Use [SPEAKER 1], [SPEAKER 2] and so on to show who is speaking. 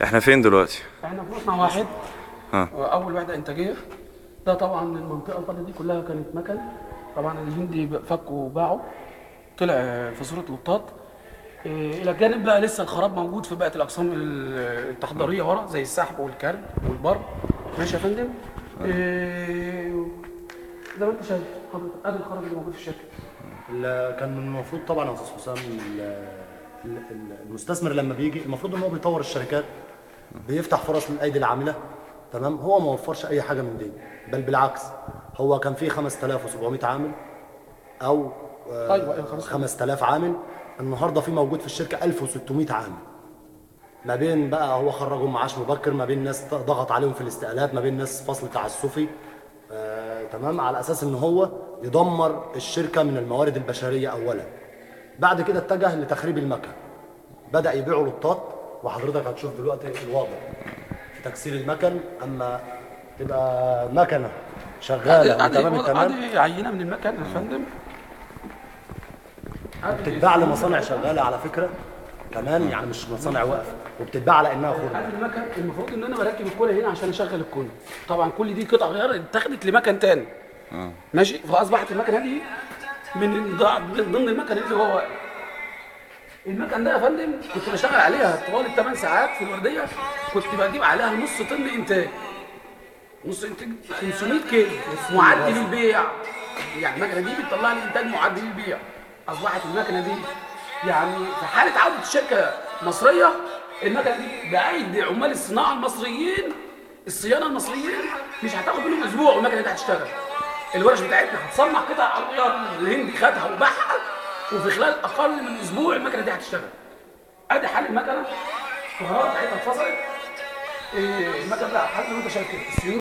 [SPEAKER 1] احنا فين دلوقتي
[SPEAKER 2] احنا في مصنع واحد
[SPEAKER 1] ها.
[SPEAKER 2] اول وحده انتاجيه ده طبعا المنطقه الفاضيه دي كلها كانت مكن طبعا الهندي فكوا وباعوا طلع في صوره لطات إيه، الى جانب بقى لسه الخراب موجود في بقيه الاقسام ال- التحضيريه ورا زي السحب والكرب والبر ماشي يا فندم إيه، زي ما انت شايف حضرتك ادي الخراب اللي موجود في الشركه
[SPEAKER 3] ال- كان من المفروض طبعا يا استاذ حسام ال- ال- ال- المستثمر لما بيجي المفروض ان هو بيطور الشركات بيفتح فرص للايدي العامله تمام هو ما وفرش اي حاجه من دي بل بالعكس هو كان في 5700 عامل او آه،
[SPEAKER 2] أيوة، أيوة، 5000.
[SPEAKER 3] 5000 عامل النهارده في موجود في الشركه 1600 عامل ما بين بقى هو خرجهم معاش مبكر ما بين ناس ضغط عليهم في الاستقالات ما بين ناس فصل تعسفي آه، تمام على اساس ان هو يدمر الشركه من الموارد البشريه اولا بعد كده اتجه لتخريب المكن بدا يبيعوا لطات وحضرتك هتشوف دلوقتي الواضح في تكسير المكن اما تبقى مكنه شغاله
[SPEAKER 2] ادي
[SPEAKER 3] تمام التمام
[SPEAKER 2] ادي عينه من المكن يا فندم أدي-
[SPEAKER 3] بتتباع لمصانع شغاله على فكره كمان يعني مش مصانع واقفه وبتتباع على انها خرده
[SPEAKER 2] هذا المكن المفروض ان انا بركب الكولا هنا عشان اشغل الكولا طبعا كل دي قطع غيار اتاخدت لمكن تاني ماشي فاصبحت المكنه دي من ضع- من ضمن المكن اللي هو واقف. المكن ده يا فندم كنت بشتغل عليها طوال الثمان ساعات في الورديه كنت بجيب عليها نص طن انتاج نص انتاج 500 كيلو معدل البيع يعني المكنه دي بتطلع لي انتاج معدل البيع اصبحت المكنه دي يعني في حاله عوده الشركه مصريه المكنه دي بايدي عمال الصناعه المصريين الصيانه المصريين مش هتاخد منهم اسبوع والمكنه دي هتشتغل الورش بتاعتنا هتصنع قطع على الغيار الهندي خدها وباعها وفي خلال اقل من اسبوع المكنه دي هتشتغل ادي حال المكنه الكهرباء بتاعتها اتفصلت إيه، المكنه بقى حال زي ما انت شايف كده السيور